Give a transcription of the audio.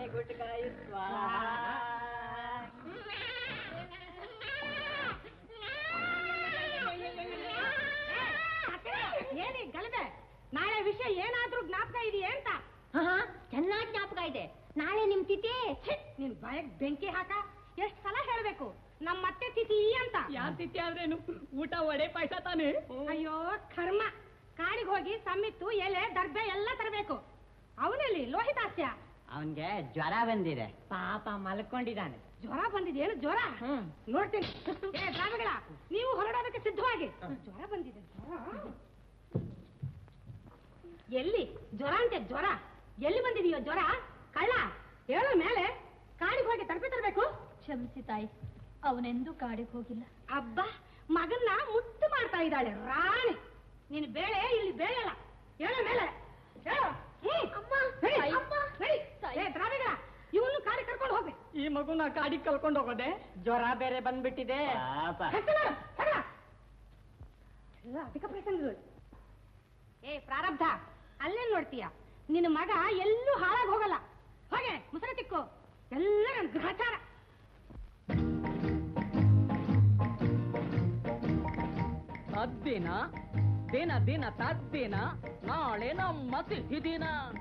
ಗುಟ್ಕಾಯಿ ಏನಿ ಗಲಭೆ ನಾಳೆ ವಿಷಯ ಏನಾದ್ರೂ ಜ್ಞಾಪಕ ಇದೆಯೇ ಅಂತ ಚೆನ್ನಾಗಿ ಜ್ಞಾಪಕ ಇದೆ ನಾಳೆ ನಿಮ್ ತಿಥಿ ಛೆ, ನಿನ್ ಬಾಯಕ್ ಬೆಂಕಿ ಹಾಕ ಎಷ್ಟ್ ಸಲ ಹೇಳ್ಬೇಕು ನಮ್ಮ ಮತ್ತೆ ತಿಥಿ ಅಂತ ಯಾರ್ ತಿಥಿ ಆದ್ರೇನು ಊಟ ವಡೆ ಪಾಯಸ ತಾನೆ ಅಯ್ಯೋ ಕರ್ಮ ಕಾಡಿಗೆ ಹೋಗಿ ಸಮ್ಮಿತ್ತು ಎಲೆ ದರ್ಬೆ ಎಲ್ಲ ತರಬೇಕು ಅವನಲ್ಲಿ ಲೋಹಿತಾಸ್ಯ ಅವನ್ಗೆ ಜ್ವರ ಬಂದಿದೆ ಪಾಪ ಮಲ್ಕೊಂಡಿದ್ದಾನೆ ಜ್ವರ ಬಂದಿದೆ ಏನು ಜ್ವರ ಹ್ಮ್ ನೋಡ್ತೀನಿ ಏ ಸ್ವಾಮಿಗಳ ನೀವು ಹೊರಡೋದಕ್ಕೆ ಸಿದ್ಧವಾಗಿ ಜ್ವರ ಬಂದಿದೆ ಜ್ವರ ಎಲ್ಲಿ ಜ್ವರ ಅಂತೆ ಜ್ವರ ಎಲ್ಲಿ ಬಂದಿದೆಯೋ ಜ್ವರ ಕಳ್ಳ ಹೇಳೋ ಮೇಲೆ ಕಾಡಿಗೆ ಹೋಗಿ ತಲುಪಿ ತರಬೇಕು ಕ್ಷಮಿಸಿ ತಾಯಿ ಅವನೆಂದೂ ಕಾಡಿಗೆ ಹೋಗಿಲ್ಲ ಅಬ್ಬ ಮಗನ್ನ ಮುತ್ತು ಮಾಡ್ತಾ ಇದ್ದಾಳೆ ರಾಣಿ ನೀನು ಬೇಳೆ ಇಲ್ಲಿ ಬೇಳೆ ಅಲ್ಲ ಹೇಳೋ ಮೇಲೆ ಹೇಳು ಹ್ಮ್. ನಡಿ, ತಾಯಿ. ನಡಿ. ತಾಯಿ. ಏ ದ್ರಾವಿಗಳ ಇವನು ಕಾಡಿ ಕರ್ಕೊಂಡು ಹೋಗ್ಬೇಕು ಈ ಮಗುನ ಕಾಡಿಗೆ ಕಳ್ಕೊಂಡು ಹೋಗೋದೆ ಜ್ವರ ಬೇರೆ ಬಂದ್ಬಿಟ್ಟಿದೆ ಪಾಪ ಎಲ್ಲ ಅಧಿಕ ಪ್ರಸಂಗಗಳು ಏ ಪ್ರಾರಬ್ಧ ಅಲ್ಲೇ ನೋಡ್ತೀಯ ನಿನ್ನ ಮಗ ಎಲ್ಲೂ ಹಾಳಾಗಿ ಹೋಗಲ್ಲ ಹೋಗೆ ಮುಸರೆ ತಿಕ್ಕು ಎಲ್ಲ ನನ್ನ ಗ್ರಹಚಾರ ತದ್ದಿನ ದಿನ ದಿನ ತದ್ದಿನ ನಾಳೆ ನಮ್ಮ ಸಿಹಿ ದಿನ